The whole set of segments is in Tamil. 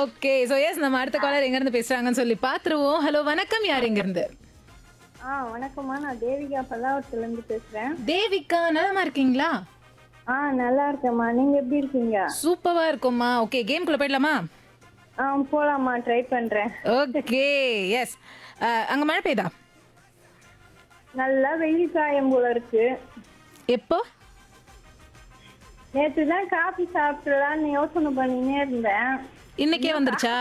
ஓகே ஸோ எஸ் நம்ம அடுத்த காலர் எங்க இருந்து பேசுறாங்கன்னு சொல்லி பாத்துருவோம் ஹலோ வணக்கம் யார் எங்க இருந்து ஆ வணக்கம்மா நான் தேவிகா பல்லாவரத்துல இருந்து பேசுறேன் தேவிகா நலமா இருக்கீங்களா ஆ நல்லா இருக்கேம்மா நீங்க எப்படி இருக்கீங்க சூப்பரா இருக்கும்மா ஓகே கேம்குள்ள போயிடலாமா ஆ போலாம்மா ட்ரை பண்றேன் ஓகே எஸ் அங்க மழை பெய்தா நல்லா வெயில் காயம் போல இருக்கு எப்போ நேத்து தான் காஃபி சாப்பிடலான்னு யோசனை பண்ணினே இருந்தேன் இன்னைக்கே வந்துருச்சா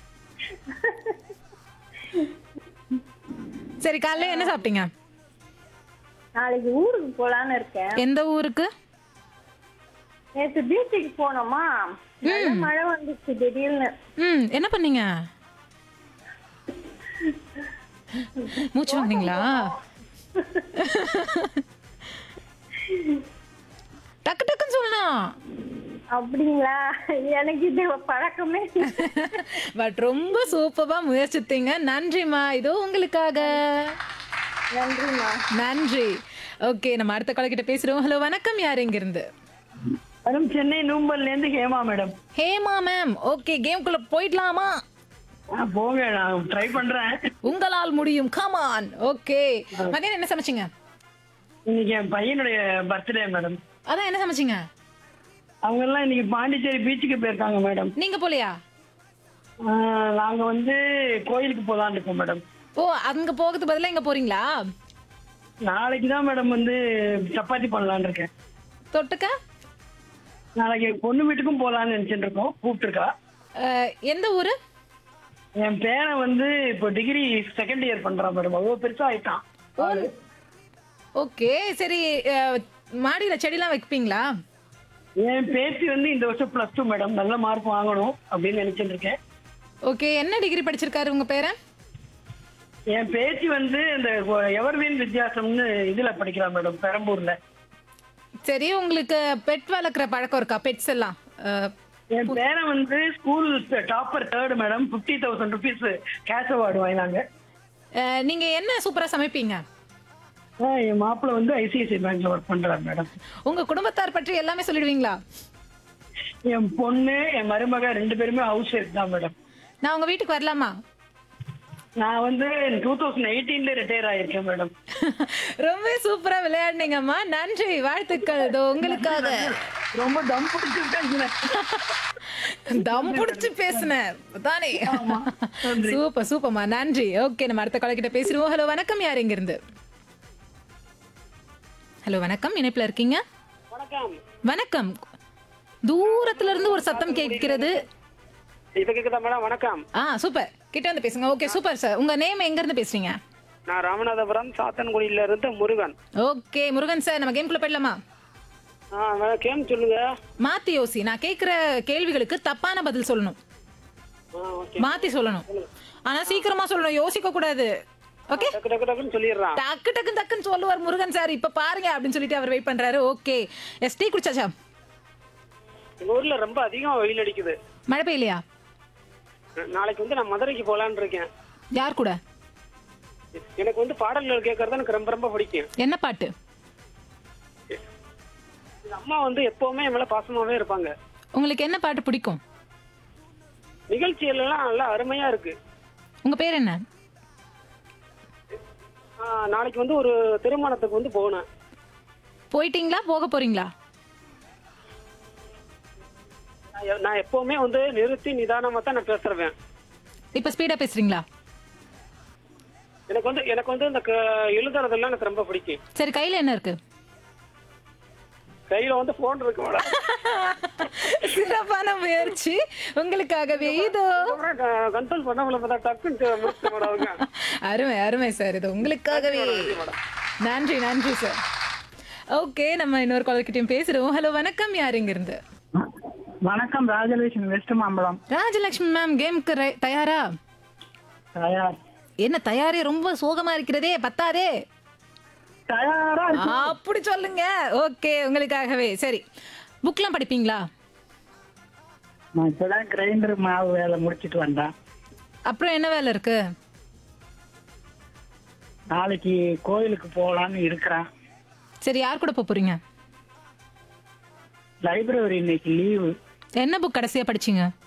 சரி காலைல என்ன சாப்பிட்டீங்க நாளைக்கு ஊருக்கு போலான்னு இருக்கேன் எந்த ஊருக்கு நேத்து பீச்சுக்கு போனோமா நல்ல மழை வந்துச்சு திடீர்னு ம் என்ன பண்ணீங்க மூச்சு வாங்கினீங்களா டக்கு டக்குன்னு சொல்லணும் அப்படிங்களா எனக்கு இது பழக்கமே இல்ல. பட் ரொம்ப சூப்பரா முயற்சித்தீங்க நன்றிம்மா இதோ உங்களுக்காக நன்றிம்மா நன்றி ஓகே நம்ம அடுத்த கால கிட்ட பேசுறோம் ஹலோ வணக்கம் யார் இங்க இருந்து மேடம் சென்னை நூம்பல்ல இருந்து Hema madam Hema ma'am okay கேம்குள்ள போயிடலாமா ஆ, போங்க நான் ட்ரை பண்றேன் உங்களால் முடியும் கமான் ஓகே மதியானம் என்ன சமைச்சீங்க இன்னைக்கு என் பையனுடைய பர்த்டே மேடம் அதான் என்ன சமைச்சீங்க அவங்க எல்லாம் இன்னைக்கு பாண்டிச்சேரி பீச்சுக்கு போயிருக்காங்க மேடம் நீங்க போலையா ஆ, நாங்க வந்து கோயிலுக்கு போலான்னு இருக்கோம் மேடம் ஓ அங்க போகிறதுக்கு பதிலா இங்க போறீங்களா நாளைக்கு தான் மேடம் வந்து சப்பாத்தி பண்ணலான்னு இருக்கேன் தொட்டுக்க நாளைக்கு பொண்ணு வீட்டுக்கும் போலான்னு நினைச்சிட்டு இருக்கோம் கூப்பிட்டுருக்கா அஹ், எந்த ஊரு என் பேரன் வந்து இப்போ டிகிரி செகண்ட் இயர் பண்றான் மேடம் அவ்வளோ பெருசா ஆயிட்டான் ஓகே சரி அஹ், மாடியில செடிலாம் வைப்பீங்களா என் பேத்தி வந்து இந்த வருஷம் பிளஸ் டூ மேடம் நல்ல மார்க் வாங்கணும் அப்படின்னு நினைச்சிட்டு இருக்கேன் ஓகே என்ன டிகிரி படிச்சிருக்காரு உங்க பேரன் என் பேத்தி வந்து இந்த எவர்வீன் வித்தியாசம்னு இதுல படிக்கிறா மேடம் பெரம்பூர்ல சரி உங்களுக்கு பெட் வளர்க்குற பழக்கம் இருக்கா பெட்ஸ் எல்லாம் அஹ், என் பேரன் வந்து school topper third madam fifty thousand rupees cash award வாங்கினாங்க அஹ், நீங்க என்ன சூப்பரா சமைப்பீங்க ஆ, என் மாப்பிள்ள வந்து ஐசிஐசிஐ பேங்க்ல ஒர்க் பண்றாரு மேடம் உங்க குடும்பத்தார் பற்றி எல்லாமே சொல்லிடுவீங்களா என் பொண்ணு என் மருமக ரெண்டு பேருமே ஹவுஸ் ஒய்ஃப் தான் மேடம் நான் உங்க வீட்டுக்கு வரலாமா நான் வந்து டூ தௌசண்ட் எயிட்டீன்ல ரிட்டையர் ஆயிருக்கேன் மேடம் ரொம்ப சூப்பரா விளையாடுனீங்கம்மா நன்றி வாழ்த்துக்கள் இதோ உங்களுக்காக ரொம்ப தம் பிடிச்சி பேசினேன் தம் புடிச்சு பேசுனேன் தானே சூப்பர் சூப்பர்மா நன்றி ஓகே நம்ம அடுத்த கால கிட்ட பேசிடுவோம் ஹலோ வணக்கம் யார் இங்க இருந்து ஹலோ வணக்கம் இணைப்புல இருக்கீங்க வணக்கம் வணக்கம் தூரத்துல இருந்து ஒரு சத்தம் கேட்கிறது இப்ப கேக்குதா மேடம் வணக்கம் ஆ சூப்பர் கிட்ட வந்து பேசுங்க ஓகே சூப்பர் சார் உங்க நேம் எங்க இருந்து பேசுறீங்க நான் ராமநாதபுரம் சாத்தன்குடியில இருந்து முருகன் ஓகே முருகன் சார் நம்ம கேம்குள்ள போயிடலாமா ஆ மேடம் கேம் சொல்லுங்க மாத்தி யோசி நான் கேக்குற கேள்விகளுக்கு தப்பான பதில் சொல்லணும் ஆ ஓகே மாத்தி சொல்லணும் ஆனா சீக்கிரமா சொல்லணும் யோசிக்க கூடாது ஓகே டக்கு டக்கு டக்குன்னு சொல்லிடுறான் டக்கு டக்கு டக்குன்னு சொல்லுவார் முருகன் சார் இப்ப பாருங்க அப்படின்னு சொல்லிட்டு அவர் வெயிட் பண்றாரு ஓகே எஸ் டீ குடிச்சாச்சா எங்க ஊர்ல ரொம்ப அதிகம் வெயில் அடிக்குது மழை பெய்யலையா நாளைக்கு வந்து நான் மதுரைக்கு போலான்னு இருக்கேன் யார் கூட எனக்கு வந்து பாடல்கள் கேட்கறது எனக்கு ரொம்ப ரொம்ப பிடிக்கும் என்ன பாட்டு எங்க அம்மா வந்து எப்பவுமே என் மேல பாசமாவே இருப்பாங்க உங்களுக்கு என்ன பாட்டு பிடிக்கும் நிகழ்ச்சிகள் எல்லாம் நல்லா அருமையா இருக்கு உங்க பேர் என்ன ஆ, நாளைக்கு வந்து ஒரு திருமணத்துக்கு வந்து போனேன் போயிட்டீங்களா போக போறீங்களா நான் எ- நான் எப்பவுமே வந்து நிறுத்தி நிதானமா தான் நான் பேசுறேன் இப்ப ஸ்பீடா பேசுறீங்களா எனக்கு வந்து எனக்கு வந்து இந்த க- எழுதுறதெல்லாம் எனக்கு ரொம்ப பிடிக்கும் சரி கையில என்ன இருக்கு கையில வந்து போன் இருக்கு மேடம் சிறப்பான முயற்சி உங்களுக்காகவே இதோ கண்ட்ரோல் பண்ண முடியல பார்த்தா டக்குன்னு முடிச்சு மேடம் அவங்க அருமை அருமை சார் இது உங்களுக்காகவே நன்றி நன்றி சார் ஓகே நம்ம இன்னொரு காலர்கிட்டயும் பேசுறோம் ஹலோ வணக்கம் யார் இங்க இருந்து வணக்கம் ராஜலட்சுமி வெஸ்ட் மாம்பலம் ராஜலட்சுமி மேம் கேம்க்கு ரெ- தயாரா தயார் என்ன தயாரே ரொம்ப சோகமா இருக்கிறதே பத்தாதே தயாரா அப்படி சொல்லுங்க ஓகே உங்களுக்காகவே சரி புக்லாம் படிப்பீங்களா நான் இப்பதான் கிரைண்டர் மாவு வேலை முடிச்சிட்டு வந்தேன் அப்புறம் என்ன வேலை இருக்கு நாளைக்கு கோயிலுக்கு போகலான்னு இருக்கிறேன் சரி யார் கூட போப் போறீங்க லைப்ரரி இன்னைக்கு லீவு என்ன புக் கடைசியா படிச்சீங்க